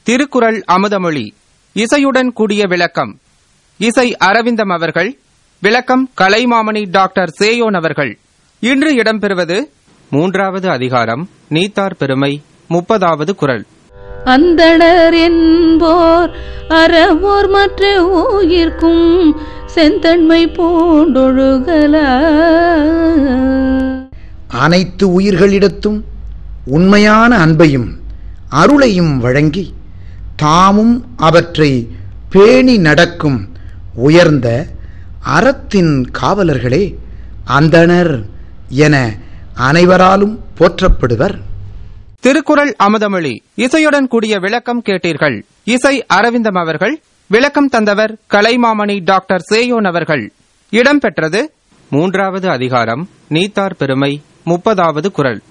திருக்குறள் அமுதமொழி இசையுடன் கூடிய விளக்கம் இசை அரவிந்தம் அவர்கள் விளக்கம் கலைமாமணி டாக்டர் சேயோன் அவர்கள் இன்று இடம்பெறுவது மூன்றாவது அதிகாரம் நீத்தார் பெருமை முப்பதாவது குரல் அந்தணர் என்போர் அறவோர் மற்ற உயிர்க்கும் செந்தன்மை பூண்டொழுகல அனைத்து உயிர்களிடத்தும் உண்மையான அன்பையும் அருளையும் வழங்கி தாமும் அவற்றை பேணி நடக்கும் உயர்ந்த அறத்தின் காவலர்களே அந்தணர் என அனைவராலும் போற்றப்படுவர் திருக்குறள் அமுதமொழி இசையுடன் கூடிய விளக்கம் கேட்டீர்கள் இசை அரவிந்தம் அவர்கள் விளக்கம் தந்தவர் கலைமாமணி டாக்டர் சேயோன் அவர்கள் இடம்பெற்றது மூன்றாவது அதிகாரம் நீத்தார் பெருமை முப்பதாவது குரல்